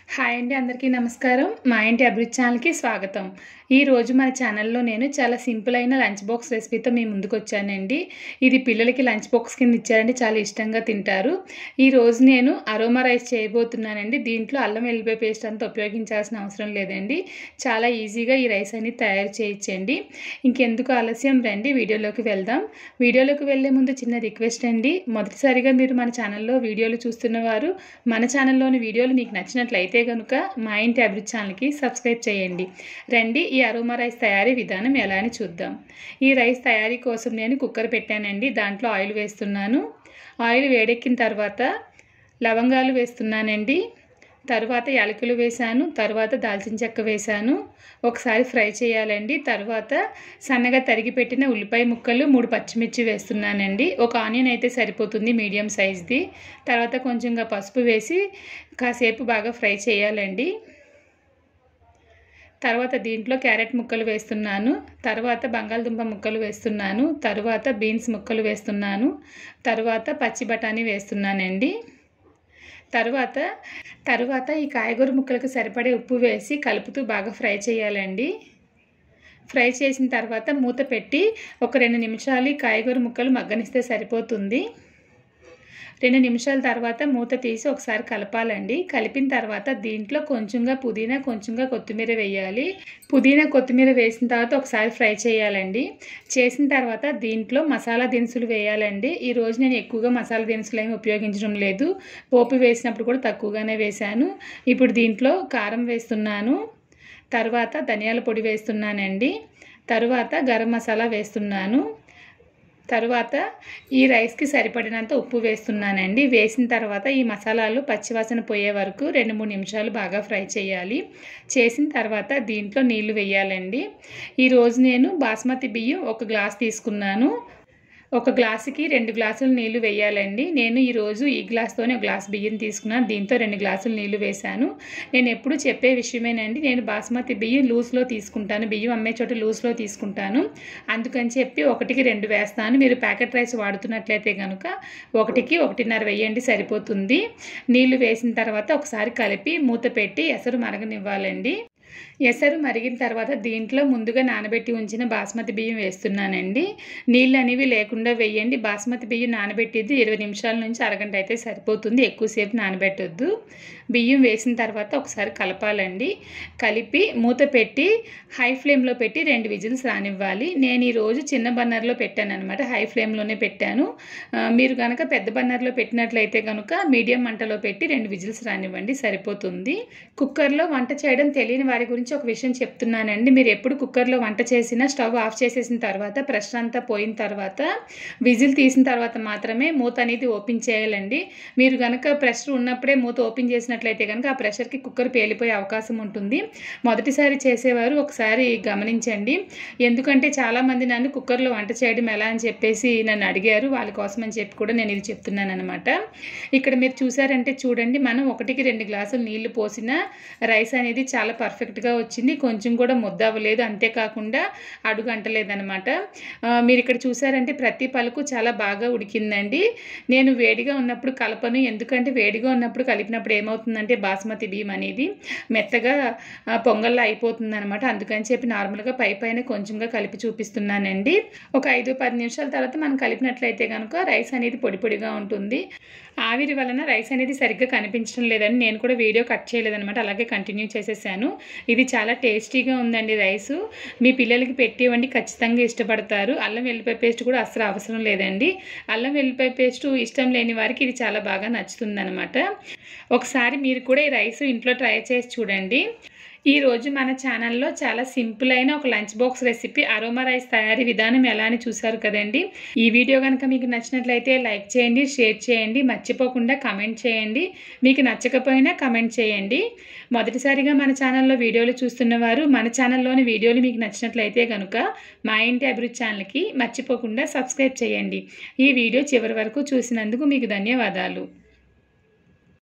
hi అండి అందరికీ నమస్కారం మా ఇంటి అభిరుచి ఛానల్కి స్వాగతం ఈ రోజు మన ఛానల్లో నేను చాలా సింపుల్ అయిన లంచ్ బాక్స్ రెసిపీతో మీ ముందుకు వచ్చానండి ఇది పిల్లలకి లంచ్ బాక్స్ కింద ఇచ్చారంటే చాలా ఇష్టంగా తింటారు ఈ రోజు నేను అరోమా రైస్ చేయబోతున్నానండి దీంట్లో అల్లం వెల్లిపాయ పేస్ట్ అంతా ఉపయోగించాల్సిన అవసరం లేదండి చాలా ఈజీగా ఈ రైస్ అనేది తయారు చేయొచ్చండి ఇంకెందుకు ఆలస్యం రండి వీడియోలోకి వెళ్దాం వీడియోలోకి వెళ్ళే ముందు చిన్న రిక్వెస్ట్ అండి మొదటిసారిగా మీరు మన ఛానల్లో వీడియోలు చూస్తున్నవారు మన ఛానల్లోని వీడియోలు మీకు నచ్చినట్లయితే కనుక మా ఇంటి అభిరుచి ఛానల్కి సబ్స్క్రైబ్ చేయండి రండి ఈ అరోమా రైస్ తయారీ విధానం ఎలా అని చూద్దాం ఈ రైస్ తయారీ కోసం నేను కుక్కర్ పెట్టానండి దాంట్లో ఆయిల్ వేస్తున్నాను ఆయిల్ వేడెక్కిన తర్వాత లవంగాలు వేస్తున్నానండి తర్వాత యాలకులు వేశాను తర్వాత దాల్చిన చెక్క వేశాను ఒకసారి ఫ్రై చేయాలండి తర్వాత సన్నగా తరిగి పెట్టిన ఉల్లిపాయ ముక్కలు మూడు పచ్చిమిర్చి వేస్తున్నానండి ఒక ఆనియన్ అయితే సరిపోతుంది మీడియం సైజ్ది తర్వాత కొంచెంగా పసుపు వేసి కాసేపు బాగా ఫ్రై చేయాలండి తర్వాత దీంట్లో క్యారెట్ ముక్కలు వేస్తున్నాను తర్వాత బంగాళదుంప ముక్కలు వేస్తున్నాను తర్వాత బీన్స్ ముక్కలు వేస్తున్నాను తర్వాత పచ్చి బఠానీ వేస్తున్నానండి తర్వాత తర్వాత ఈ కాయగూర ముక్కలకు సరిపడే ఉప్పు వేసి కలుపుతూ బాగా ఫ్రై చేయాలండి ఫ్రై చేసిన తర్వాత మూత పెట్టి ఒక రెండు నిమిషాలు ఈ కాయగూర ముక్కలు మగ్గనిస్తే సరిపోతుంది రెండు నిమిషాల తర్వాత మూత తీసి ఒకసారి కలపాలండి కలిపిన తర్వాత దీంట్లో కొంచెంగా పుదీనా కొంచెంగా కొత్తిమీర వేయాలి పుదీనా కొత్తిమీర వేసిన తర్వాత ఒకసారి ఫ్రై చేయాలండి చేసిన తర్వాత దీంట్లో మసాలా దినుసులు వేయాలండి ఈ రోజు నేను ఎక్కువగా మసాలా దినుసులు ఏమి ఉపయోగించడం లేదు పోపు వేసినప్పుడు కూడా తక్కువగానే వేశాను ఇప్పుడు దీంట్లో కారం వేస్తున్నాను తర్వాత ధనియాల పొడి వేస్తున్నానండి తర్వాత గరం మసాలా వేస్తున్నాను తర్వాత ఈ రైస్కి సరిపడినంత ఉప్పు వేస్తున్నానండి వేసిన తర్వాత ఈ మసాలాలు పచ్చివాసన పోయే వరకు రెండు మూడు నిమిషాలు బాగా ఫ్రై చేయాలి చేసిన తర్వాత దీంట్లో నీళ్లు వేయాలండి ఈరోజు నేను బాస్మతి బియ్యం ఒక గ్లాస్ తీసుకున్నాను ఒక గ్లాసుకి రెండు గ్లాసులు నీళ్లు వేయాలండి నేను ఈరోజు ఈ గ్లాస్తోనే ఒక గ్లాస్ బియ్యం తీసుకున్నాను దీంతో రెండు గ్లాసులు నీళ్లు వేశాను నేను ఎప్పుడు చెప్పే విషయమేనండి నేను బాస్మతి బియ్యం లూజ్లో తీసుకుంటాను బియ్యం అమ్మే చోట లూజ్లో తీసుకుంటాను అందుకని చెప్పి ఒకటికి రెండు వేస్తాను మీరు ప్యాకెట్ రైస్ వాడుతున్నట్లయితే కనుక ఒకటికి ఒకటిన్నర వేయండి సరిపోతుంది నీళ్లు వేసిన తర్వాత ఒకసారి కలిపి మూత పెట్టి ఎసరు మరగనివ్వాలండి ఎసరు మరిగిన తర్వాత దీంట్లో ముందుగా నానబెట్టి ఉంచిన బాస్మతి బియ్యం వేస్తున్నానండి నీళ్ళు అనేవి లేకుండా వేయండి బాస్మతి బియ్యం నానబెట్టేది ఇరవై నిమిషాల నుంచి అరగంట అయితే సరిపోతుంది ఎక్కువసేపు నానబెట్టొద్దు బియ్యం వేసిన తర్వాత ఒకసారి కలపాలండి కలిపి మూత పెట్టి హై ఫ్లేమ్లో పెట్టి రెండు విజిల్స్ రానివ్వాలి నేను ఈరోజు చిన్న బన్నర్లో పెట్టాను అనమాట హై ఫ్లేమ్లోనే పెట్టాను మీరు కనుక పెద్ద బన్నర్లో పెట్టినట్లయితే కనుక మీడియం మంటలో పెట్టి రెండు విజిల్స్ రానివ్వండి సరిపోతుంది కుక్కర్లో వంట చేయడం తెలియని వారి గురించి ఒక విషయం చెప్తున్నానండి మీరు ఎప్పుడు కుక్కర్లో వంట చేసినా స్టవ్ ఆఫ్ చేసేసిన తర్వాత ప్రెషర్ అంతా పోయిన తర్వాత విజిల్ తీసిన తర్వాత మాత్రమే మూత అనేది ఓపెన్ చేయాలండి మీరు కనుక ప్రెషర్ ఉన్నప్పుడే మూత ఓపెన్ చేసినట్లయితే కనుక ఆ ప్రెషర్కి కుక్కర్ పేలిపోయే అవకాశం ఉంటుంది మొదటిసారి చేసేవారు ఒకసారి గమనించండి ఎందుకంటే చాలామంది నన్ను కుక్కర్లో వంట చేయడం ఎలా అని చెప్పేసి నన్ను అడిగారు వాళ్ళ కోసం అని చెప్పి కూడా నేను ఇది చెప్తున్నాను అనమాట ఇక్కడ మీరు చూసారంటే చూడండి మనం ఒకటికి రెండు గ్లాసులు నీళ్లు పోసిన రైస్ అనేది చాలా పర్ఫెక్ట్గా వచ్చింది కొంచెం కూడా ముద్ద అవ్వలేదు అంతేకాకుండా అడుగు అంటలేదనమాట మీరు ఇక్కడ చూసారంటే ప్రతి పలుకు చాలా బాగా ఉడికిందండి నేను వేడిగా ఉన్నప్పుడు కలపను ఎందుకంటే వేడిగా ఉన్నప్పుడు కలిపినప్పుడు ఏమవుతుందంటే బాస్మతి బియ్యం అనేది మెత్తగా పొంగల్లో అయిపోతుంది అనమాట అందుకని చెప్పి నార్మల్గా పై పైన కొంచెంగా కలిపి చూపిస్తున్నానండి ఒక ఐదు పది నిమిషాల తర్వాత మనం కలిపినట్లయితే కనుక రైస్ అనేది పొడి పొడిగా ఉంటుంది ఆవిరి వలన రైస్ అనేది సరిగ్గా కనిపించడం లేదని నేను కూడా వీడియో కట్ చేయలేదనమాట అలాగే కంటిన్యూ చేసేసాను ఇది చాలా టేస్టీగా ఉందండి రైసు మీ పిల్లలకి పెట్టివ్వండి ఖచ్చితంగా ఇష్టపడతారు అల్లం వెల్లిపాయ పేస్ట్ కూడా అసలు అవసరం లేదండి అల్లం వెల్లిపాయ పేస్ట్ ఇష్టం లేని వారికి ఇది చాలా బాగా నచ్చుతుందనమాట ఒకసారి మీరు కూడా ఈ రైస్ ఇంట్లో ట్రై చేసి చూడండి ఈరోజు మన ఛానల్లో చాలా సింపుల్ అయిన ఒక lunch box recipe aroma rice తయారీ విధానం ఎలా అని చూసారు కదండి ఈ వీడియో కనుక మీకు నచ్చినట్లయితే లైక్ చేయండి షేర్ చేయండి మర్చిపోకుండా కమెంట్ చేయండి మీకు నచ్చకపోయినా కమెంట్ చేయండి మొదటిసారిగా మన ఛానల్లో వీడియోలు చూస్తున్న వారు మన ఛానల్లోని వీడియోలు మీకు నచ్చినట్లయితే కనుక మా ఇంటి అభిరుచి ఛానల్కి మర్చిపోకుండా సబ్స్క్రైబ్ చేయండి ఈ వీడియో చివరి వరకు చూసినందుకు మీకు ధన్యవాదాలు